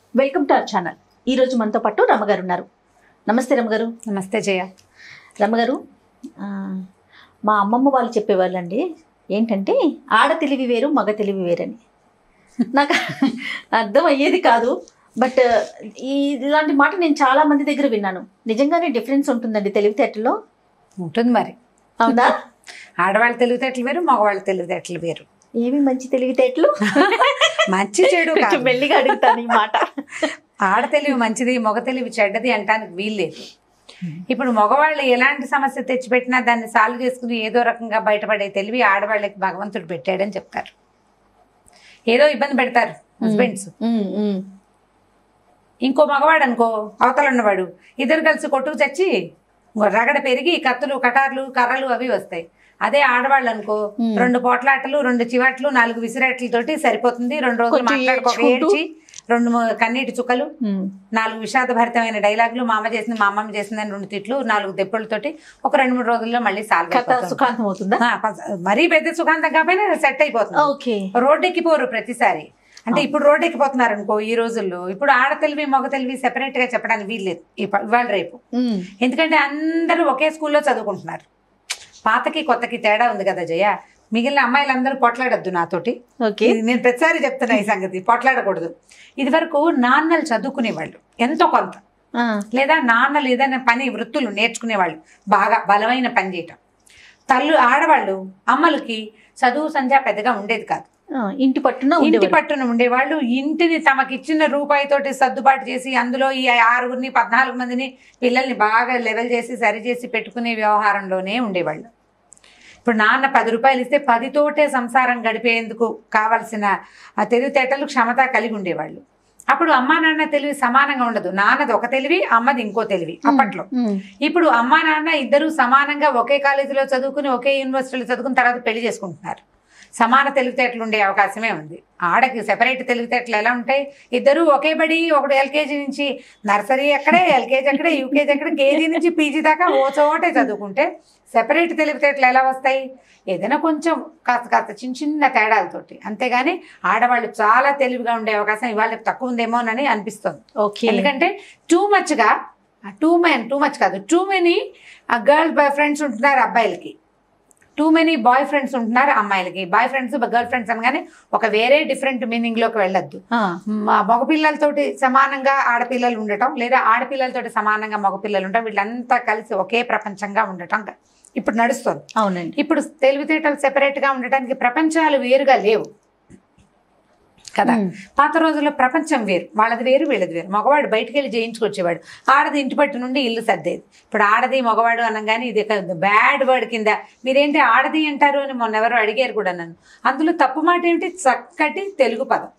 Welcome to our channel ఈ రోజు మనతో పాటు రమగారు ఉన్నారు నమస్తే రమగారు నమస్తే జయ రమగారు ఆ, మా అమ్మమ్మ వాళ్ళు చెప్పేవాళ్ళండి ఏంటంటే ఆడ తెలివి వేరు మగ తెలివి వేరని నాకు అర్థం అయ్యేది కాదు బట్ ఈ ఇలాంటి మాట నేను చాలా మంది దగ్గర విన్నాను నిజంగానే డిఫరెన్స్ ఉంటుందండి తెలివితేటలో ఉంటుంది మరి అవునా ఆడవాళ్ళ తెలివితేటలు వేరు మగవాళ్ళ తెలివితేటలు వేరు ఏమి మంచి తెలివితేటలు మంచి చెడు కొంచెం కాదు. మెల్లిగా అడుగుతాను ఈ మాట ఆడ తెలివి మంచిది మగ తెలివి చెడ్డది అంటానికి వీల్లేదు ఇప్పుడు మగవాళ్ళు ఎలాంటి సమస్య తెచ్చిపెట్టినా దాన్ని సాల్వ్ చేసుకుని ఏదో రకంగా బయటపడే తెలివి ఆడవాళ్ళకి భగవంతుడు పెట్టాడని చెప్తారు ఏదో ఇబ్బంది పెడతారు హస్బెండ్స్ ఉమ్, ఉమ్. ఇంకో మగవాడు అనుకో అవతల ఉన్నవాడు ఇద్దరు కలిసి కొట్టుకు చచ్చి రగడ పెరిగి కత్తులు కటార్లు కర్రలు అవి వస్తాయి అదే ఆడవాళ్ళు అనుకో Hmm. రెండు పోట్లాటలు రెండు చివాట్లు నాలుగు విసిరాట్లతోటి సరిపోతుంది రెండు రోజులు కొంచెం మాట్లాడుకోక ఏడ్చుకుంటూ. ఏడ్చి రెండు ము- కన్నీటి చుక్కలు ఉమ్. నాలుగు విషాదభరితమైన డైలాగులు మా అమ్మ చేసింది మా అమ్మమ్మ చేసిందని రెండు తిట్లు నాలుగు దెబ్బలతోటి ఒక రెండు మూడు రోజుల్లో మళ్ళీ సాల్వ్ కథ సుఖాంతం అవుతుందా మరీ పెద్ద సుఖాంతం కాకపోయినా సెట్ అయిపోతుంది ఓకే రోడ్డు ఎక్కిపోరు ప్రతిసారి అంటే ఇప్పుడు రోడ్డు ఎక్కిపోతున్నారు అనుకో ఈ రోజుల్లో ఇప్పుడు ఆడ తెలివి మగ తెలివి సెపరేట్ గా చెప్పడానికి వీల్లేదు ఇప్ప- ఇవాళ రేపు ఉమ్. ఎందుకంటే అందరూ ఒకే స్కూల్లో చదువుకుంటున్నారు పాతకి కొత్తకి తేడా ఉంది కదా జయ మిగిలిన అమ్మాయిలందరూ పొట్లాడొద్దు నాతోటి ఓకే ఇది నేను ప్రతిసారి చెప్తున్నా ఈ సంగతి పొట్లాడకూడదు ఇది వరకు నాన్నలు చదువుకునేవాళ్ళు ఎంతో కొంత ఆ, లేదా నాన్నలు ఏదైనా పని వృత్తులు నేర్చుకునేవాళ్ళు బాగా బలమైన పని చేయటం తల్లు ఆడవాళ్ళు అమ్మలకి చదువు సంధ్య పెద్దగా ఉండేది కాదు ఆ, ఇంటి పట్టున ఇంటి ఉండేవాడు. పట్టున ఉండేవాళ్ళు ఇంటిని తమకిచ్చిన రూపాయితోటి సర్దుబాటు చేసి అందులో ఈ ఆరుగురిని పద్నాలుగు మందిని పిల్లల్ని బాగా లెవెల్ చేసి సరి చేసి పెట్టుకునే వ్యవహారంలోనే ఉండేవాళ్ళు ఇప్పుడు నాన్న పది రూపాయలు ఇస్తే పదితోటే సంసారం గడిపేందుకు కావలసిన ఆ తెలివితేటలు క్షమత కలిగి ఉండేవాళ్ళు అప్పుడు అమ్మా నాన్న తెలివి సమానంగా ఉండదు నాన్నది ఒక తెలివి అమ్మది ఇంకో తెలివి అప్పట్లో ఉమ్. ఇప్పుడు అమ్మా నాన్న ఇద్దరు సమానంగా ఒకే కాలేజీలో చదువుకుని ఒకే యూనివర్సిటీలో చదువుకున్న తర్వాత పెళ్లి చేసుకుంటున్నారు సమాన తెలివితేటలు ఉండే అవకాశమే ఉంది ఆడకి సెపరేట్ తెలివితేటలు ఎలా ఉంటాయి ఇద్దరు ఒకే బడి ఒకడు ఎల్కేజీ నుంచి నర్సరీ ఎక్కడే ఎల్కేజీ ఎక్కడే యూకేజీ ఎక్కడే కేజీ నుంచి పీజీ దాకా ఓ చోటే చదువుకుంటే సెపరేట్ తెలివితేటలు ఎలా వస్తాయి ఏదైనా కొంచెం కాస్త కాస్త చిన్న చిన్న తేడాలతోటి అంతేగాని ఆడవాళ్ళు చాలా తెలివిగా ఉండే అవకాశం ఇవాళ తక్కువ ఉందేమోనని అనిపిస్తుంది ఓకే ఎందుకంటే టూ మచ్గా టూ మెన్ టూ మచ్ కాదు too many girl boyfriends ఉంటున్నారు అబ్బాయిలకి టూ మెనీ బాయ్ ఫ్రెండ్స్ ఉంటున్నారు అమ్మాయిలకి బాయ్ ఫ్రెండ్స్ గర్ల్ ఫ్రెండ్స్ అనగానే ఒక వేరే డిఫరెంట్ మీనింగ్లోకి వెళ్ళొద్దు ఆ, మా మగపిల్లలతోటి సమానంగా ఆడపిల్లలు ఉండటం లేదా ఆడపిల్లలతోటి సమానంగా మగపిల్లలు ఉండటం వీళ్ళంతా కలిసి ఒకే ప్రపంచంగా ఉండటం ఇప్పుడు నడుస్తుంది అవునండి ఇప్పుడు తెలివితేటలు సెపరేట్గా ఉండటానికి ప్రపంచాలు వేరుగా లేవు కదా ఉమ్. పాత రోజుల్లో ప్రపంచం వేరు వాళ్ళది వేరు వీళ్ళది వేరు మగవాడు బయటికి వెళ్ళి జయించుకొచ్చేవాడు ఆడది ఇంటి పట్టు నుండి ఇల్లు సర్దేది ఇప్పుడు ఆడది మగవాడు అనగానే ఇది బ్యాడ్ వర్డ్ కింద మీరేంటి ఆడది అంటారు అని మొన్న ఎవరో అడిగారు కూడా నన్ను అందులో తప్పు మాట ఏమిటి చక్కటి తెలుగు పదం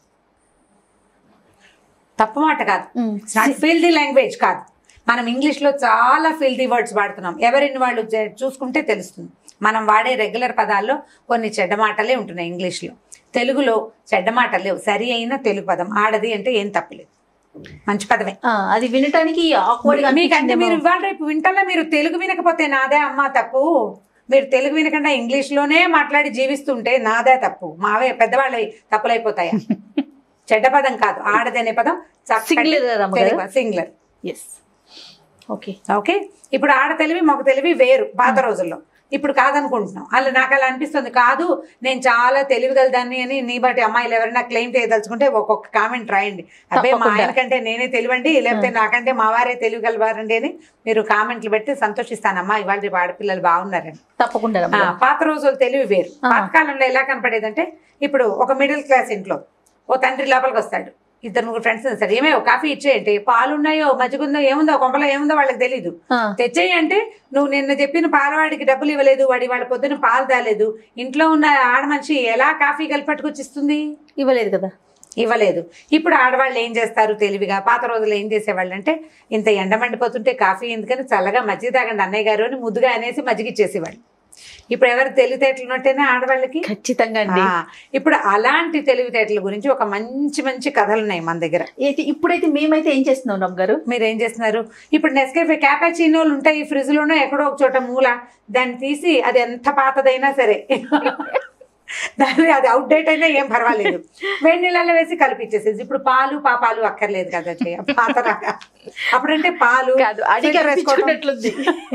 తప్పు మాట కాదు ఉమ్. నాట్ ఫీల్దీ లాంగ్వేజ్ కాదు మనం ఇంగ్లీష్లో చాలా ఫీల్దీ వర్డ్స్ వాడుతున్నాం ఎవరిని వాళ్ళు జ- చూసుకుంటే తెలుస్తుంది మనం వాడే రెగ్యులర్ పదాల్లో కొన్ని చెడ్డ మాటలే ఉంటున్నాయి ఇంగ్లీష్లో తెలుగులో చెడ్డ మాటలు లేవు సరి అయిన తెలుగు పదం ఆడది అంటే ఏం తప్పలేదు మంచి పదమే ఆ, అది వినటానికి awkward గా మీకంటే అనిపించిందేమో. మీరు ఇవాళ రేపు వింటల్లో మీరు తెలుగు వినకపోతే నాదే అమ్మ తప్పు మీరు తెలుగు వినకుండా ఇంగ్లీష్లోనే మాట్లాడి జీవిస్తుంటే నాదే తప్పు మావే పెద్దవాళ్ళవి తప్పులైపోతాయా చెడ్డ పదం కాదు ఆడది అనే పదం Singular రమ్మగారు? సింగులర్ ఎస్ ఓకే ఓకే ఇప్పుడు ఆడ తెలివి మగ తెలివి వేరు పాత రోజుల్లో ఇప్పుడు కాదనుకుంటున్నాం అలా నాకు అలా అనిపిస్తుంది కాదు నేను చాలా తెలివిగలదాన్ని అని నీ బట్టి అమ్మాయిలు ఎవరైనా క్లెయిమ్ చేయదలుచుకుంటే ఒక్కొక్క కామెంట్ రాయండి అబ్బాయి మా తప్పకుండా. ఆయన కంటే నేనే తెలివండి లేకపోతే నాకంటే మా వారే తెలివిగలవారండి అని మీరు కామెంట్లు పెట్టి సంతోషిస్తానమ్మా ఇవాళ రేపు ఆడపిల్లలు బాగున్నారని తప్పకుండా ఆ, రమ్మగారు. పాత రోజులు తెలివి వేరు ఆ. పాతకాలంలో ఎలా కనపడేదంటే ఇప్పుడు ఒక మిడిల్ క్లాస్ ఇంట్లో ఓ తండ్రి లోపలికి వస్తాడు ఇద్దరు ముగ్గురు ఫ్రెండ్స్ వస్తాడు ఏమే కాఫీ ఇచ్చేయండి పాలు ఉన్నాయో మజ్జిగుందో ఏముందో కొంపలో ఏముందో వాళ్ళకి తెలీదు ఆ, తెచ్చేయి అంటే నువ్వు నిన్న చెప్పిన పాలవాడికి డబ్బులు ఇవ్వలేదు వాడి వాళ్ళ పొద్దున పాలు తాలేదు ఇంట్లో ఉన్న ఆడ మనిషి ఎలా కాఫీ కలిపి పట్టుకొచ్చి ఇస్తుంది ఇవ్వలేదు కదా ఇవ్వలేదు ఇప్పుడు ఆడవాళ్ళు ఏం చేస్తారు తెలివిగా పాత రోజుల్లో ఏం చేసేవాళ్ళు అంటే ఇంత ఎండ మండిపోతుంటే కాఫీ ఎందుకని చల్లగా మజ్జిగ తాగండి అన్నయ్య గారు అని ముద్దుగా అనేసి మజ్జిగ ఇచ్చేసేవాళ్ళు ఇప్పుడు ఎవరు తెలివితేటలు ఉన్నట్టేనా ఆడవాళ్ళకి ఖచ్చితంగా అండి ఆ, ఇప్పుడు అలాంటి తెలివితేటల గురించి ఒక మంచి మంచి కథలు ఉన్నాయి మన దగ్గర అయితే ఇప్పుడైతే మేమైతే ఏం చేస్తున్నాం రమ్ గారు మీరు ఏం చేస్తున్నారు ఇప్పుడు నెస్కేఫే క్యాపాచినోలు ఉంటాయి ఫ్రిడ్జ్ లోనో ఎక్కడో ఒక చోట మూల దాన్ని తీసి అది ఎంత పాతదైనా సరే దాని అది అవుట్డేట్ అయినా ఏం పర్వాలేదు వేడి నీళ్ళలో వేసి కలిపించేసేది ఇప్పుడు పాలు పాపాలు అక్కర్లేదు కదా జయ పాతరాగా అప్పుడంటే పాలు కాదు అడిగి filter వేసుకోవడం. అనిపించుకున్నట్లుంది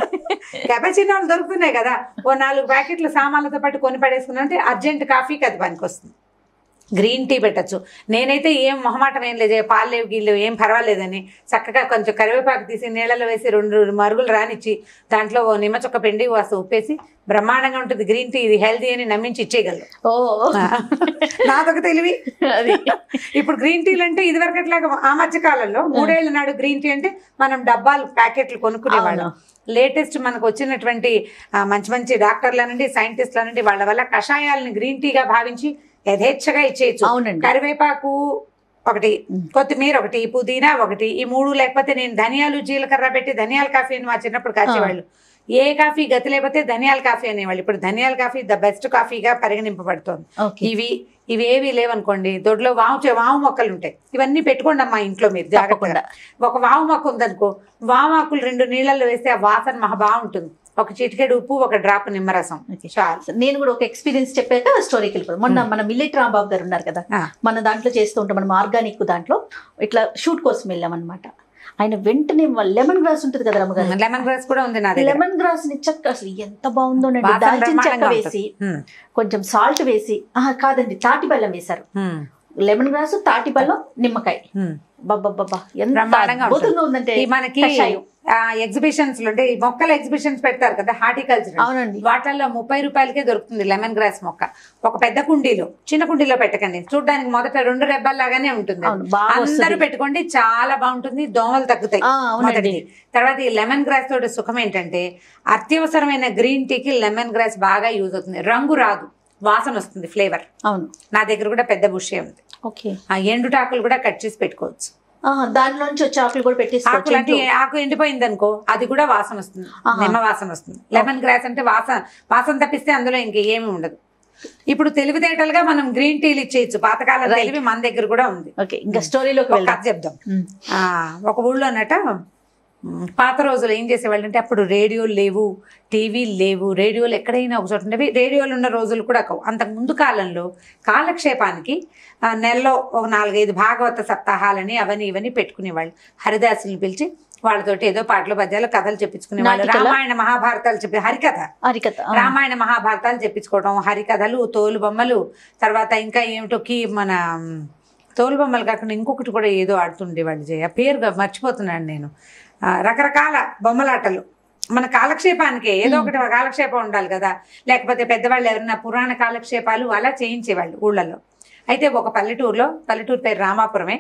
కెపాచినోలు దొరుకుతున్నాయి కదా ఓ నాలుగు ప్యాకెట్లు సామాన్లతో పాటు కొని పడేసుకున్నా అంటే అర్జెంట్ కాఫీకి అది పనికొస్తుంది గ్రీన్ టీ పెట్టచ్చు నేనైతే ఏం మొహమాటం ఏం లేదు పాలు లేవు గీళ్ళు ఏం పర్వాలేదని చక్కగా కొంచెం కరివేపాకు తీసి నీళ్ళలో వేసి రెండు మరుగులు రానిచ్చి దాంట్లో ఓ నిమ్మ చొక్క పిండి వాస ఉప్పేసి బ్రహ్మాండంగా ఉంటుంది గ్రీన్ టీ ఇది హెల్తీ అని నమ్మించి ఇచ్చేయగలరు ఓ నాదొక తెలివి అది ఇప్పుడు గ్రీన్ టీలు అంటే ఇదివరకు అట్లాగా ఆ మధ్య కాలంలో మూడేళ్ల నాడు గ్రీన్ టీ అంటే మనం డబ్బాలు ప్యాకెట్లు కొనుక్కునేవాళ్ళం లేటెస్ట్ మనకు వచ్చినటువంటి ఆ, మంచి మంచి డాక్టర్లనండి సైంటిస్టులనండి వాళ్ళ వల్ల కషాయాలని గ్రీన్ టీగా భావించి యథేచ్ఛగా ఇచ్చేయచ్చు అవునండి కరివేపాకు ఒకటి మ్. కొత్తిమీర ఒకటి పుదీనా ఒకటి ఈ మూడు లేకపోతే నేను ధనియాలు జీలకర్ర పెట్టి ధనియాల కాఫీ అని మా చిన్నప్పుడు కాచేవాళ్ళు ఏ కాఫీ గతి లేకపోతే ధనియాల కాఫీ అనేవాళ్ళు ఇప్పుడు ధనియాల కాఫీ ద బెస్ట్ కాఫీగా పరిగణింపబడుతోంది ఓకే ఇవి ఇవి ఏవి లేవనుకోండి దొడ్లో వాము చే- వాము మొక్కలు ఉంటాయి ఇవన్నీ పెట్టుకోండి అమ్మా ఇంట్లో మీరు జాగ్రత్తగా తప్పకుండా ఒక వాము మొక్క ఉందనుకో వాము ఆకులు రెండు నీళ్ళల్లో వేస్తే ఆ వాసన మహా బాగుంటుంది ఒక చిటికెడు ఉప్పు ఒక డ్రాప్ నిమ్మరసం Okay. చాలు నేను కూడా ఒక ఎక్స్పీరియన్స్ చెప్పాక స్టోరీకి వెళ్ళిపోతాం మొన్న మన మిల్లెట్ రాంబాబు గారు ఉన్నారు కదా ఆ. మన దాంట్లో చేస్తూ ఉంటాం మనం ఆర్గానిక్ దాంట్లో ఇట్లా షూట్ కోసం వెళ్ళాం అనమాట ఆయన వెంటనే లెమన్ గ్రాస్ ఉంటుంది కదా రమ్మగారు లెమన్ గ్రాస్ కూడా ఉంది నా దగ్గర లెమన్ గ్రాస్ ని చక్క అసలు ఎంత బాగుందోనండి వాసన దాల్చిన చెక్క బ్రహ్మాండంగా వేసి ఉమ్, కొంచెం సాల్ట్ వేసి ఆహా కాదండి తాటి బెల్లం వేశారు ఉమ్, లెమన్ గ్రాస్ తాటి బెల్లం నిమ్మకాయ ఉమ్. బాబా ఎంత బ్రహ్మాండంగా అద్భుతంగా ఉందంటే ఈ మనకి కషాయం. ఎగ్జిబిషన్స్ లో అంటే ఈ మొక్కల ఎగ్జిబిషన్స్ పెడతారు కదా హార్టికల్చర్ అవునండి వాటిల్లో ముప్పై రూపాయలకే దొరుకుతుంది లెమన్ గ్రాస్ మొక్క ఒక పెద్ద కుండీలో చిన్న కుండీలో పెట్టకండి చూడడానికి మొదట రెండు రెబ్బల్లాగానే ఉంటుంది అవును బాగా అందరూ వస్తుంది పెట్టుకోండి చాలా బాగుంటుంది దోమలు తగ్గుతాయి ఆ, అవునండి మొదటిది తర్వాత ఈ లెమన్ గ్రాస్ తోటి సుఖం ఏంటంటే అత్యవసరమైన గ్రీన్ టీకి లెమన్ గ్రాస్ బాగా యూజ్ అవుతుంది రంగు రాదు వాసన వస్తుంది ఫ్లేవర్ అవును నా దగ్గర కూడా పెద్ద బుషే ఉంది ఓకే ఆ ఎండుటాకులు కూడా కట్ చేసి పెట్టుకోవచ్చు దానిలోంచి వచ్చే ఆకులు కూడా ఆకులు పెట్టేసుకోవచ్చు అంటే ఇంట్లో. ఆకు ఎండిపోయింది అనుకో అది కూడా వాసన వస్తుంది ఆహా. నిమ్మ వాసన వస్తుంది లెమన్ గ్రాస్ అంటే వాసన వాసన తప్పిస్తే అందులో ఇంకేమీ ఉండదు ఇప్పుడు తెలివితేటలుగా మనం గ్రీన్ టీలు ఇచ్చేయచ్చు పాతకాలం Right. తెలివి మన దగ్గర కూడా ఉంది ఓకే ఇంకా స్టోరీలోకి ఒక వెళ్దాం కథ చెప్దాం ఉమ్. ఆ, ఒక ఊళ్ళో అన్నట ఉమ్, పాత రోజులు ఏం చేసేవాళ్ళు అంటే అప్పుడు రేడియోలు లేవు టీవీలు లేవు రేడియోలు ఎక్కడైనా ఒక చోట ఉండేవి రేడియోలు ఉన్న రోజులు కూడా కావు అంతకు ముందు కాలంలో కాలక్షేపానికి ఆ, నెలలో ఒక నాలుగైదు భాగవత సప్తాహాలని అవని ఇవని పెట్టుకునేవాళ్ళు హరిదాసుని పిలిచి వాళ్ళతోటి ఏదో పాటలు పద్యాలు కథలు చెప్పించుకునేవాళ్ళు నాటికలా? రామాయణ మహాభారతాలు చెప్పి హరికథ హరికథ ఆ. రామాయణ మహాభారతాలు చెప్పించుకోవడం హరికథలు తోలు బొమ్మలు తర్వాత ఇంకా ఏమిటో కీ మన మ్, తోలు బొమ్మలు కాకుండా ఇంకొకటి కూడా ఏదో ఆడుతుండేవాళ్ళు జయ పేరు గా- మర్చిపోతున్నాను నేను ఆ, రకరకాల బొమ్మలాటలు మన కాలక్షేపానికి ఏదో ఒకటి కాలక్షేపం ఉండాలి కదా లేకపోతే పెద్దవాళ్ళు ఎవరైనా పురాణ కాలక్షేపాలు అలా చేయించేవాళ్ళు ఊళ్ళలో అయితే ఒక పల్లెటూరులో పల్లెటూరు పేరు రామాపురమే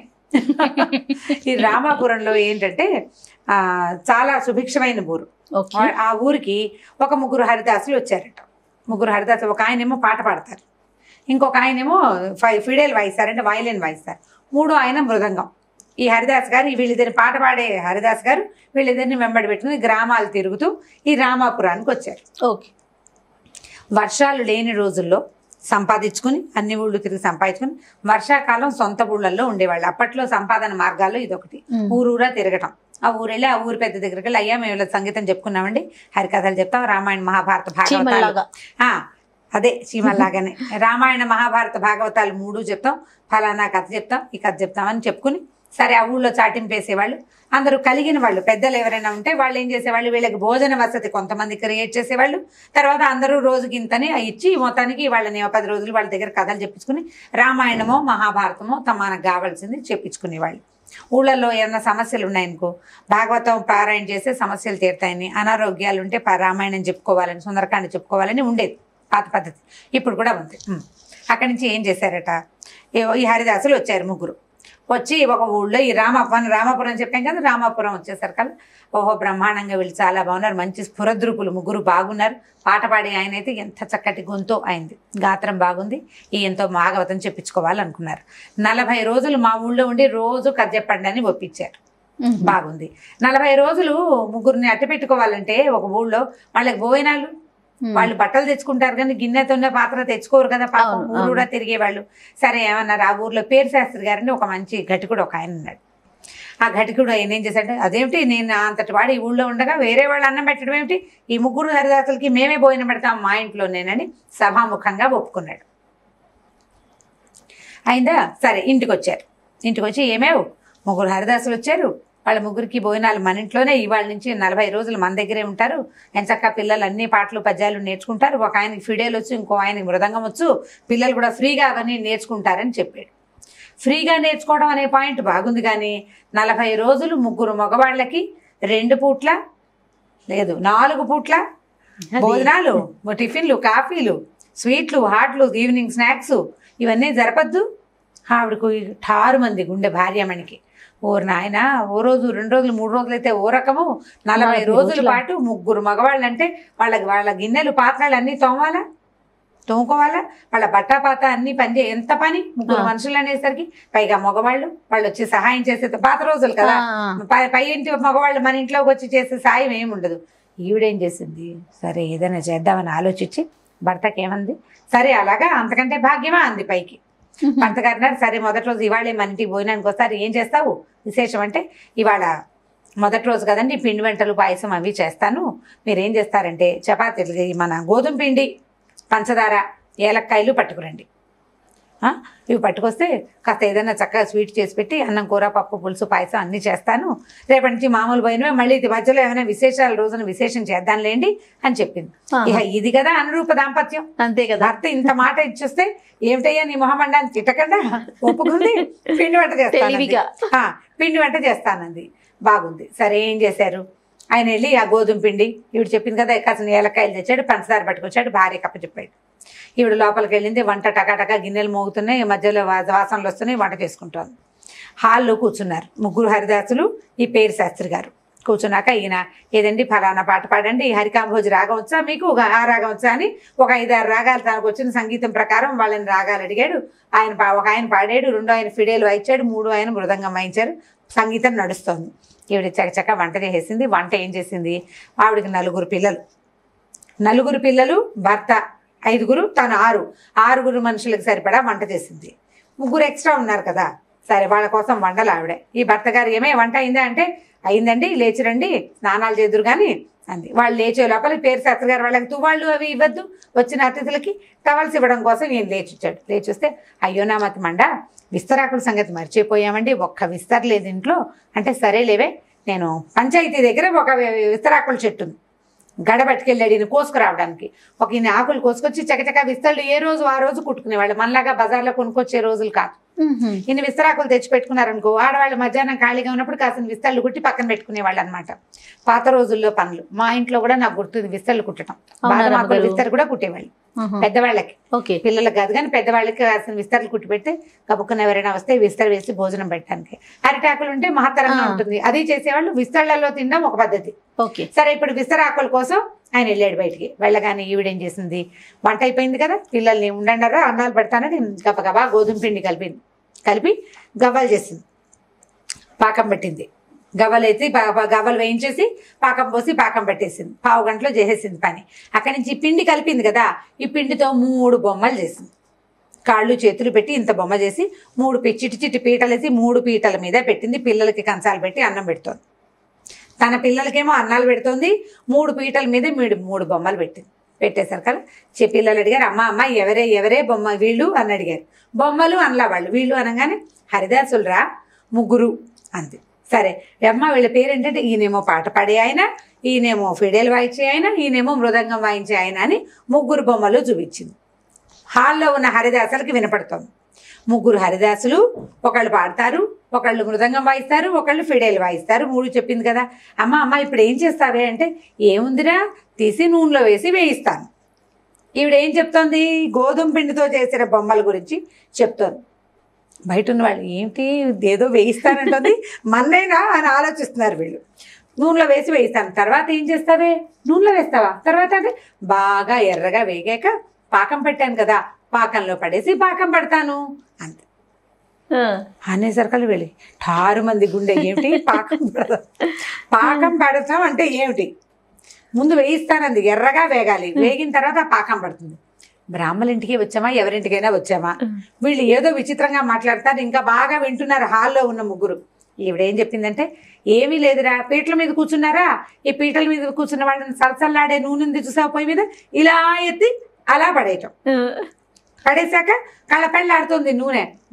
ఈ రామాపురంలో ఏంటంటే ఆ, చాలా సుభిక్షమైన ఊరు ఓకే ఆ- ఆ ఊరికి ఒక ముగ్గురు హరిదాసులు వచ్చారట ముగ్గురు హరిదాసులు ఒక ఆయనేమో పాట పాడతారు ఇంకొక ఆయనేమో ఫై ఫిడేల్ వాయిస్తారు అంటే వైలిన్ వాయిస్తారు మూడో ఆయన మృదంగం ఈ హరిదాస్ గారు ఈ వీళ్ళిద్దరిని పాట పాడే హరిదాస్ గారు వీళ్ళిద్దరిని వెంబడి పెట్టుకుని గ్రామాలు తిరుగుతూ ఈ రామాపురానికి వచ్చారు ఓకే వర్షాలు లేని రోజుల్లో సంపాదించుకుని అన్ని ఊళ్ళు తిరిగి సంపాదించుకుని వర్షాకాలం సొంత ఊళ్ళల్లో ఉండేవాళ్ళు అప్పట్లో సంపాదన మార్గాల్లో ఇదొకటి ఉమ్. ఊరూరా తిరగటం ఆ ఊరెళ్ళి ఆ ఊరి పెద్ద దగ్గరికి వెళ్ళి అయ్యా మేము ఇలా సంగీతం చెప్పుకున్నామండి హరికథలు చెప్తాం రామాయణ మహాభారత భాగవతాలు చీమల్లాగా ఆ, అదే చీమల్లాగానే రామాయణ మహాభారత భాగవతాలు మూడు చెప్తాం ఫలానా కథ చెప్తాం ఈ కథ చెప్తామని చెప్పుకుని సరే ఆ ఊళ్ళో చాటింపు వేసేవాళ్ళు అందరూ కలిగిన వాళ్ళు పెద్దలు ఎవరైనా ఉంటే వాళ్ళు ఏం చేసేవాళ్ళు వీళ్ళకి భోజన వసతి కొంతమంది క్రియేట్ చేసేవాళ్ళు తర్వాత అందరూ రోజుకి ఇంతని ఇచ్చి మొత్తానికి వాళ్ళని ఒక పది రోజులు వాళ్ళ దగ్గర కథలు చెప్పించుకుని రామాయణమో మహాభారతమో తమ మనకు కావాల్సింది చెప్పించుకునేవాళ్ళు ఊళ్ళల్లో ఏమైనా సమస్యలు ఉన్నాయనుకో భాగవతం పారాయణ చేస్తే సమస్యలు తీరుతాయని అనారోగ్యాలు ఉంటే ప- రామాయణం చెప్పుకోవాలని సుందరకాండ చెప్పుకోవాలని ఉండేది పాత పద్ధతి ఇప్పుడు కూడా ఉంది ఉమ్. అక్కడి నుంచి ఏం చేశారట ఏవో ఈ హరిదాసులు వచ్చారు ముగ్గురు వచ్చి ఒక ఊళ్ళో ఈ రామాపురం రామాపురం చెప్పాం కదా రామాపురం వచ్చేసరి కదా ఓహో బ్రహ్మాండంగా వీళ్ళు చాలా బాగున్నారు మంచి స్ఫురద్రూపులు ముగ్గురు బాగున్నారు పాట పాడే ఆయన అయితే ఎంత చక్కటి గొంతు అయింది గాత్రం బాగుంది ఈ ఎంతో భాగవతం చెప్పించుకోవాలనుకున్నారు నలభై రోజులు మా ఊళ్ళో ఉండి రోజు కథ చెప్పండి అని ఒప్పించారు ఉమ్. బాగుంది నలభై రోజులు ముగ్గురిని అట్ట పెట్టుకోవాలంటే ఒక ఊళ్ళో వాళ్ళకి భోజనాలు ఉమ్. వాళ్ళు బట్టలు తెచ్చుకుంటారు కానీ గిన్నెతోనే పాత్ర తెచ్చుకోరు కదా పాపం అవును, ఊరు అవును. కూడా తిరిగేవాళ్ళు సరే ఏమన్నారు ఆ ఊర్లో పేరు శాస్త్రి గారని ఒక మంచి ఘటికుడు ఒక ఆయన ఉన్నాడు ఆ ఘటికుడు ఆయన ఏం చేశాడు అదేమిటి నేను అంతటి వాడు ఈ ఊళ్ళో ఉండగా వేరే వాళ్ళు అన్నం పెట్టడం ఏమిటి ఈ ముగ్గురు హరిదాసులకి మేమే భోజనం పెడతాం మా ఇంట్లో నేనని సభాముఖంగా ఒప్పుకున్నాడు అయిందా సరే ఇంటికి వచ్చారు ఇంటికి వచ్చి ఏమేవ్ ముగ్గురు హరిదాసులు వచ్చారు వాళ్ళ ముగ్గురికి భోజనాలు మన ఇంట్లోనే ఇవాళ నుంచి నలభై రోజులు మన దగ్గరే ఉంటారు ఎంచక్క పిల్లలు అన్ని పాటలు పద్యాలు నేర్చుకుంటారు ఒక ఆయనకి ఫిడేలు వచ్చు ఇంకో ఆయనకి మృదంగం వచ్చు పిల్లలు కూడా ఫ్రీగా అవన్నీ నేర్చుకుంటారని చెప్పాడు ఫ్రీగా నేర్చుకోవడం అనే పాయింట్ బాగుంది కానీ నలభై రోజులు ముగ్గురు మగవాళ్ళకి రెండు పూట్ల లేదు నాలుగు పూట్ల అది- భోజనాలు టిఫిన్లు కాఫీలు స్వీట్లు హాట్లు ఈవినింగ్ స్నాక్స్ ఇవన్నీ జరపద్దు ఆవిడకు ఠారు మంది గుండె భార్యమణికి ఓరు నాయన ఓ రోజు రెండు రోజులు మూడు రోజులు అయితే ఓ రకము నలభై నలభై రోజుల రోజుల. పాటు ముగ్గురు మగవాళ్ళు అంటే వాళ్ళకి వాళ్ళ గిన్నెలు పాత్రలు అన్నీ తోమాలా తోముకోవాలా వాళ్ళ బట్టా పాత అన్ని పని చే ఎంత పని ముగ్గురు ఆ. మనుషులు అనేసరికి పైగా మగవాళ్ళు వాళ్ళు వచ్చి సహాయం చేసే పాత రోజులు కదా ఆ, పై- పై ఇంటి మగవాళ్ళు మన ఇంట్లోకి వచ్చి చేసే సాయం ఏమి ఉండదు ఈవిడేం చేసింది సరే ఏదైనా చేద్దామని ఆలోచించి భర్తకి ఏమంది సరే అలాగా అంతకంటే భాగ్యమా అంది పైకి భర్త గారు అన్నారు సరే మొదటి రోజు ఇవాళే మన ఇంటికి భోజనానికి వస్తారు ఏం చేస్తావు విశేషం అంటే ఇవాళ మొదటి రోజు కదండి పిండి వంటలు పాయసం అవి చేస్తాను మీరు ఏం చేస్తారంటే చపాతీలు ఈ మన గోధుమ పిండి పంచదార ఏలక్కాయలు పట్టుకురండి ఆ, ఇవి పట్టుకొస్తే కాస్త ఏదైనా చక్కగా స్వీట్ చేసి పెట్టి అన్నం కూర పప్పు పులుసు పాయసం అన్నీ చేస్తాను రేపటి నుంచి మామూలు పోయినవే మళ్ళీ ఇది మధ్యలో ఏమైనా విశేషాల రోజున విశేషం చేద్దాంలేండి అని చెప్పింది ఆహా. ఇక ఇది కదా అనురూప దాంపత్యం అంతే కదా భర్త ఇంత మాట ఇచ్చేస్తే ఏమిటయ్యా నీ మొహమండాన్ని తిట్టకుండా ఒప్పుకుంది పిండి వంట తెలివిగా. చేస్తాను పిండి వంట చేస్తానంది బాగుంది సరే ఏం చేశారు ఆయన వెళ్ళి ఆ గోధుమ పిండి ఈవిడ చెప్పింది కదా కాసిన ఏలకాయలు తెచ్చాడు పంచదార పట్టుకొచ్చాడు భార్య కప్ప చెప్పాడు ఈవిడ లోపలికి వెళ్ళింది వంట టకాటకా గిన్నెలు మోగుతున్నాయి మధ్యలో వా- వాసనలు వస్తున్నాయి వంట చేసుకుంటోంది హాల్లో కూర్చున్నారు ముగ్గురు హరిదాసులు ఈ పేరు శాస్త్రి గారు కూర్చున్నాక ఈయన ఏదండి ఫలానా పాట పాడండి ఈ హరికాంభోజి రాగం వచ్చా మీకు ఒక ఆ రాగం వచ్చా అని ఒక ఐదారు రాగాలు తనకు వచ్చిన సంగీతం ప్రకారం వాళ్ళని రాగాలు అడిగాడు ఆయన పా- ఒక ఆయన పాడాడు రెండో ఆయన ఫిడేలు వాయించాడు మూడో ఆయన మృదంగం వాయించారు సంగీతం నడుస్తోంది ఈవిడ చకచక వంట చేసేసింది వంట ఏం చేసింది ఆవిడకి నలుగురు పిల్లలు నలుగురు పిల్లలు భర్త ఐదుగురు తను ఆరు ఆరుగురు మనుషులకు సరిపడా వంట చేసింది ముగ్గురు ఎక్స్ట్రా ఉన్నారు కదా సరే వాళ్ళ కోసం వండలు ఆవిడే ఈ భర్త గారు ఏమే వంట అయిందా అంటే అయిందండి లేచిరండి స్నానాలు చేదురు కానీ అంది వాళ్ళు లేచే లోపల పేరు శాస్త్రి గారు వాళ్ళకి తువాళ్ళు అవి ఇవ్వద్దు వచ్చిన అతిథులకి టవల్స్ ఇవ్వడం కోసం ఈయన లేచి వచ్చాడు లేచి వస్తే అయ్యో నా మతి మండ విస్తరాకుల సంగతి మర్చిపోయామండి ఒక్క విస్తర్ లేదు ఇంట్లో అంటే సరేలేవే నేను పంచాయతీ దగ్గర ఒక విస్తరాకుల చెట్టు ఉంది గడ పట్టుకెళ్ళాడు ఈయన కోసుకురావడానికి ఒక ఈయన ఆకులు కోసుకొచ్చి చకచక విస్తళ్ళు ఏ రోజు ఆ రోజు కుట్టుకునేవాళ్ళు మనలాగా బజార్లో కొనుక్కొచ్చే రోజులు కాదు మ్మ్. ఇన్ని విస్తరాకులు తెచ్చి పెట్టుకున్నారనుకో ఆడవాళ్ళు మధ్యాహ్నం ఖాళీగా ఉన్నప్పుడు కాసిన విస్తళ్ళు కుట్టి పక్కన పెట్టుకునేవాళ్ళు అనమాట పాత రోజుల్లో పనులు మా ఇంట్లో కూడా నాకు గుర్తుంది విస్తళ్ళు కుట్టడం అవునా బాదం ఆకులు రమ్మగారు? విస్తరు కూడా కుట్టేవాళ్ళు మ్మ్. పెద్దవాళ్ళకి ఓకే పిల్లలకు కాదు కానీ పెద్దవాళ్ళకి కాసిన విస్తరలు కుట్టి పెడితే కబుక్కున ఎవరైనా వస్తే విస్తర వేసి భోజనం పెట్టడానికి అరిటాకులు ఉంటే మహత్తరంగా ఆ. ఉంటుంది అది చేసేవాళ్ళు విస్తళ్లలో తినడం ఒక పద్ధతి ఓకే సరే ఇప్పుడు విస్తరాకుల కోసం ఆయన వెళ్ళాడు బయటికి వెళ్ళగానే ఈవిడేం చేసింది వంట అయిపోయింది కదా పిల్లల్ని ఉండండారా అన్నాలు పెడతానని గబగబా గోధుమ పిండి కలిపింది కలిపి గవ్వలు చేసింది పాకం పెట్టింది గవ్వలు వేసి పా- పా- గవ్వలు వేయించేసి పాకం పోసి పాకం పెట్టేసింది పావు గంటలో చేసేసింది పని అక్కడి నుంచి ఈ పిండి కలిపింది కదా ఈ పిండితో మూడు బొమ్మలు చేసింది కాళ్ళు చేతులు పెట్టి ఇంత బొమ్మ చేసి మూడు పి- చిట్టి చిట్టి పీటలు వేసి మూడు పీటల మీద పెట్టింది పిల్లలకి కంచాలు పెట్టి అన్నం పెడుతోంది తన పిల్లలకేమో అన్నాలు పెడుతోంది మూడు పీటల మీద మూడు మూడు బొమ్మలు పెట్టింది పెట్టేశారు కదా చె పిల్లలు అడిగారు అమ్మ అమ్మ ఎవరే ఎవరే బొమ్మ వీళ్ళు అని అడిగారు బొమ్మలు అనలా వాళ్ళు వీళ్ళు అనగానే హరిదాసులు రా ముగ్గురు అంది సరే అమ్మ వీళ్ళ పేరు ఏంటంటే ఈయనేమో పాట పాడే ఆయన ఈయనేమో ఫిడేల్ వాయించే ఆయన ఈయనేమో మృదంగం వాయించే ఆయన అని ముగ్గురు బొమ్మలు చూపించింది హాల్లో ఉన్న హరిదాసులకి వినపడుతోంది ముగ్గురు హరిదాసులు ఒకళ్ళు పాడతారు ఒకళ్ళు మృదంగం వాయిస్తారు ఒకళ్ళు ఫిడేలు వాయిస్తారు మూడు చెప్పింది కదా అమ్మ అమ్మ ఇప్పుడు ఏం చేస్తావే అంటే ఏముందిరా తీసి నూనెలో వేసి వేయిస్తాను ఈవిడ ఏం చెప్తోంది గోధుమ పిండితో చేసిన బొమ్మల గురించి చెప్తోంది బయట ఉన్న వాళ్ళు ఏంటి ఏదో వేయిస్తానంటుంది మన్నైనా అని ఆలోచిస్తున్నారు వీళ్ళు నూనెలో వేసి వేయిస్తాను తర్వాత ఏం చేస్తావే నూనెలో వేస్తావా తర్వాత అంటే బాగా ఎర్రగా వేగాక పాకం పెట్టాను కదా పాకంలో పడేసి పాకం పడతాను అంతే ఆ, అనేసరికలు వెళ్ళి ఠారు మంది గుండె ఏమిటి పాకం పడదాం పాకం పడటం అంటే ఏమిటి ముందు వేయిస్తానంది ఎర్రగా వేగాలి వేగిన తర్వాత పాకం పడుతుంది బ్రాహ్మణ ఇంటికి వచ్చామా ఎవరింటికైనా వచ్చామా వీళ్ళు ఏదో విచిత్రంగా మాట్లాడతారు ఇంకా బాగా వింటున్నారు హాల్లో ఉన్న ముగ్గురు ఈవిడేం చెప్పిందంటే ఏమీ లేదురా పీటల మీద కూర్చున్నారా ఈ పీటల మీద కూర్చున్న వాళ్ళని సలసల్లాడే నూనె ఉంది చూసావు పొయ్యి మీద ఇలా ఎత్తి అలా పడేయటం ఆ, పడేశాక కళ్ళపెళ్ళాడుతుంది నూనె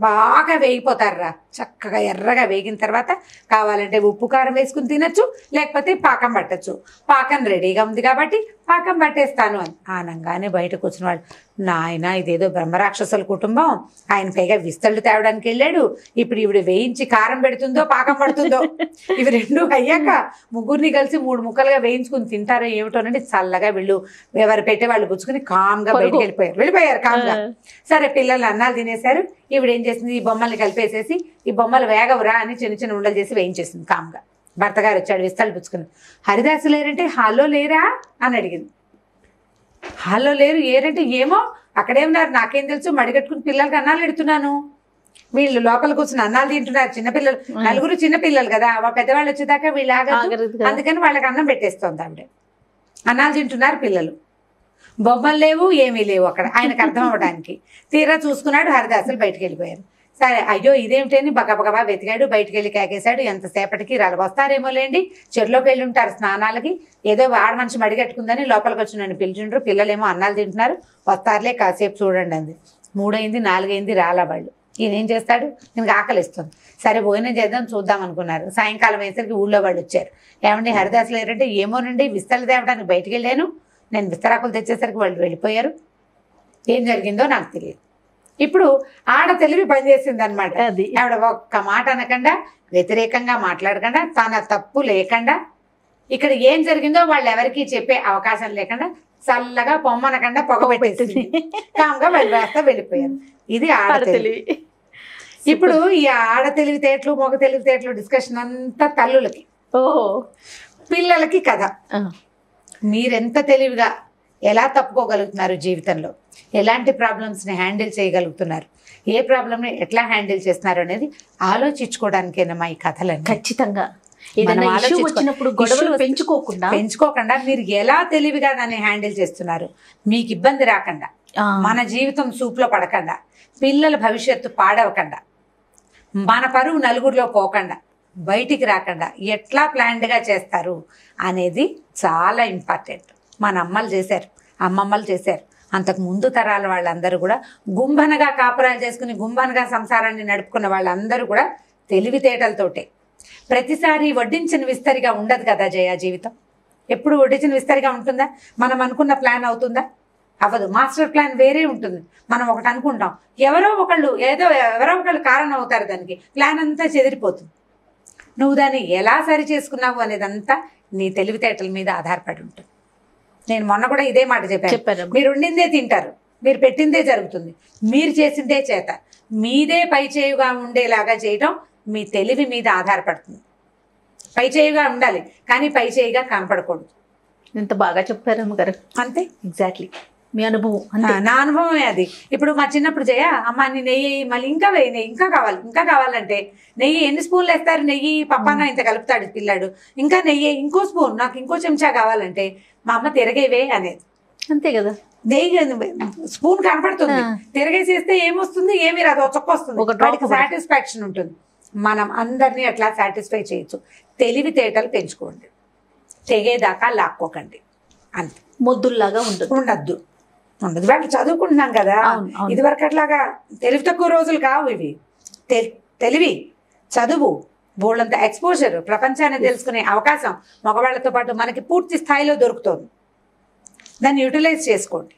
బాగా వేగిపోతారురా చక్కగా ఎర్రగా వేగిన తర్వాత కావాలంటే ఉప్పు కారం వేసుకుని తినచ్చు లేకపోతే పాకం పట్టచ్చు పాకం రెడీగా ఉంది కాబట్టి పాకం పట్టేస్తాను అని ఆనంగానే బయటకు వచ్చిన వాళ్ళు నాయన ఇదేదో బ్రహ్మరాక్షసుల కుటుంబం ఆయన పైగా విస్తళ్ళు తేవడానికి వెళ్ళాడు ఇప్పుడు ఈవిడ వేయించి కారం పెడుతుందో పాకం పడుతుందో ఇవి రెండు అయ్యాక ముగ్గురిని కలిసి మూడు ముక్కలుగా వేయించుకుని తింటారో ఏమిటోనండి చల్లగా వీళ్ళు ఎవరు పెట్టే వాళ్ళు పుచ్చుకుని కామ్గా పరుగు. బయటకు వెళ్ళిపోయారు వెళ్ళిపోయారు కామ్గా సరే పిల్లలు అన్నాలు తినేశారు ఈవిడ ఏం చేసింది ఈ బొమ్మల్ని కలిపేసేసి ఈ బొమ్మలు వేగవురా అని చిన్న చిన్న ఉండలు చేసి వేయించేసింది కామ్గా భర్త గారు వచ్చాడు విస్తాలు పుచ్చుకుని హరిదాసు లేరంటే హాల్లో లేరా అని అడిగింది హాల్లో లేరు ఏరంటే ఏమో అక్కడే ఉన్నారు నాకేం తెలుసు మడిగట్టుకుని పిల్లలకి అన్నాలు పెడుతున్నాను వీళ్ళు లోపల కూర్చుని అన్నాలు తింటున్నారు చిన్నపిల్లలు నలుగురు చిన్నపిల్లలు కదా ఆ పెద్దవాళ్ళు వచ్చేదాకా వీళ్ళు ఆగదు ఆగలేదు కదా. అందుకని వాళ్ళకి అన్నం పెట్టేస్తోంది ఆవిడ అన్నాలు తింటున్నారు పిల్లలు బొమ్మలు లేవు ఏమీ లేవు అక్కడ ఆయనకు అర్థం అవ్వడానికి తీరా చూసుకున్నాడు హరిదాసులు బయటికి వెళ్ళిపోయారు సరే అయ్యో ఇదేమిటని బగబగబా వెతికాడు బయటికి వెళ్ళి కేకేశాడు ఎంతసేపటికి రాళ్ళు వస్తారేమో లేండి చెరులోకి వెళ్ళి ఉంటారు స్నానాలకి ఏదో ఆడ మనిషి మడిగట్టుకుందని లోపలికి వచ్చి నన్ను పిలిచిండ్రు పిల్లలేమో అన్నాలు తింటున్నారు వస్తారులే కాసేపు చూడండి అంది మూడైంది నాలుగైంది రాలా వాళ్ళు ఈయన ఏం చేస్తాడు నేను ఆకలిస్తుంది సరే భోజనం చేద్దాం చూద్దాం అనుకున్నారు సాయంకాలం అయ్యేసరికి ఊళ్ళో వాళ్ళు వచ్చారు ఏమండి హరిదాసులు ఏంటంటే ఏమోనండి విస్తలు తేవడానికి బయటికి వెళ్ళాను నేను విస్తరాకులు తెచ్చేసరికి వాళ్ళు వెళ్ళిపోయారు ఏం జరిగిందో నాకు తెలియదు ఇప్పుడు ఆడ తెలివి పనిచేసింది అనమాట అది ఆవిడ ఒక్క మాట అనకుండా వ్యతిరేకంగా మాట్లాడకుండా తన తప్పు లేకుండా ఇక్కడ ఏం జరిగిందో వాళ్ళు ఎవరికి చెప్పే అవకాశం లేకుండా చల్లగా పొమ్మనకుండా పొగ పెట్టేసింది కామ్గా వెళ్ళివేస్తా వెళ్ళిపోయారు ఇది ఆడ ఆడ తెలివి తెలివి ఇప్పుడు ఈ ఆడ తెలివితేటలు మగ తెలివితేటలు డిస్కషన్ అంతా తల్లులకి ఓహో పిల్లలకి కథ ఆ, మీరెంత తెలివిగా ఎలా తప్పుకోగలుగుతున్నారు జీవితంలో ఎలాంటి ప్రాబ్లమ్స్ని హ్యాండిల్ చేయగలుగుతున్నారు ఏ ప్రాబ్లమ్ని ఎట్లా హ్యాండిల్ చేస్తున్నారు అనేది ఆలోచించుకోవడానికేనమ్మా ఈ కథలన్నీ ఖచ్చితంగా ఏదైనా మనం ఇష్యూ ఆలోచించుకో- వచ్చినప్పుడు గొడవలు issue వస్తే- పెంచుకోకుండా పెంచుకోకుండా మీరు ఎలా తెలివిగా దాన్ని హ్యాండిల్ చేస్తున్నారు మీకు ఇబ్బంది రాకుండా ఆ, మన జీవితం సూప్లో పడకుండా పిల్లల భవిష్యత్తు పాడవకుండా మన పరువు నలుగురిలో పోకుండా బయటికి రాకుండా ఎట్లా ప్లాన్డ్గా చేస్తారు అనేది చాలా ఇంపార్టెంట్ మన అమ్మలు చేశారు అమ్మమ్మలు చేశారు అంతకు ముందు తరాల వాళ్ళందరూ కూడా గుంభనగా కాపురాలు చేసుకుని గుంభనగా సంసారాన్ని నడుపుకున్న వాళ్ళందరూ కూడా తెలివితేటలతోటే ప్రతిసారి వడ్డించిన విస్తరిగా ఉండదు కదా జయ జీవితం ఎప్పుడు వడ్డించిన విస్తరిగా ఉంటుందా మనం అనుకున్న ప్లాన్ అవుతుందా అవ్వదు మాస్టర్ ప్లాన్ వేరే ఉంటుంది మనం ఒకటి అనుకుంటాం ఎవరో ఒకళ్ళు ఏదో ఎవరో ఒకళ్ళు కారణం అవుతారు దానికి ప్లాన్ అంతా చెదిరిపోతుంది నువ్వు దాన్ని ఎలా సరి చేసుకున్నావు అనేదంతా నీ తెలివితేటల మీద ఆధారపడి ఉంటుంది నేను మొన్న కూడా ఇదే మాట చెప్పాను చెప్పారు మీరు ఉండిందే తింటారు మీరు పెట్టిందే జరుగుతుంది మీరు చేసిందే చేత మీదే పై చేయుగా ఉండేలాగా చేయటం మీ తెలివి మీద ఆధారపడుతుంది పై చేయుగా ఉండాలి కానీ పై చేయిగా కనపడకూడదు ఎంత బాగా చెప్పారు అమ్మగారు అంతే ఎగ్జాక్ట్లీ మీ అనుభవం అంతే ఆ, నా అనుభవమే అది ఇప్పుడు మా చిన్నప్పుడు జయ అమ్మ నీ నెయ్యి వేయి, మళ్ళీ ఇంకా వేయి నెయ్యి ఇంకా కావాలి ఇంకా కావాలంటే నెయ్యి ఎన్ని స్పూన్లు వేస్తారు నెయ్యి పప్పాన ఇంత కలుపుతాడు పిల్లాడు ఇంకా నెయ్యి వేయి, ఇంకో స్పూన్ నాకు ఇంకో చెంచా కావాలంటే మా అమ్మ తిరగేవే అనేది అంతే కదా నెయ్యి స్పూన్ కనపడుతుంది ఆ. తిరగేసేస్తే ఏమొస్తుంది ఏమి రాదు ఒక చొక్క వస్తుంది ఒక drop వాడికి పడుతుంది. సాటిస్ఫాక్షన్ ఉంటుంది మనం అందరినీ అట్లా సాటిస్ఫై చేయొచ్చు తెలివితేటలు పెంచుకోండి తెగేదాకా లాక్కోకండి అంతే మొద్దుల్లాగా ఉంటుంది ఉండద్దు ఉండదు వాళ్ళు చదువుకుంటున్నాం కదా అవును, అవును. ఇది వరకు అట్లాగా తెలివి తక్కువ రోజులు కావు ఇవి తె- తెలివి చదువు బోళ్ళంత ఎక్స్పోజర్ ప్రపంచాన్ని తెలుసుకునే అవకాశం మగవాళ్ళతో పాటు మనకి పూర్తి స్థాయిలో దొరుకుతుంది దాన్ని యూటిలైజ్ చేసుకోండి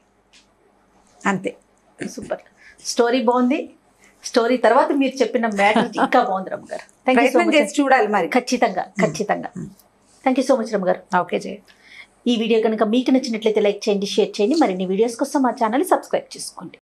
అంతే సూపర్ స్టోరీ బాగుంది స్టోరీ తర్వాత మీరు చెప్పిన మ్యాటర్ ఇంకా బాగుంది రమ్మ గారు థ్యాంక్ యూ సో ప్రయత్నం మచ్ చేసి చూడాలి మరి ఖచ్చితంగా ఖచ్చితంగా థ్యాంక్ యూ సో మచ్ రమ్మ గారు ఓకే జయ ఈ వీడియో కనుక మీకు నచ్చినట్లయితే లైక్ చేయండి షేర్ చేయండి మరిన్ని వీడియోస్ కోసం మా ఛానల్ సబ్స్క్రైబ్ చేసుకోండి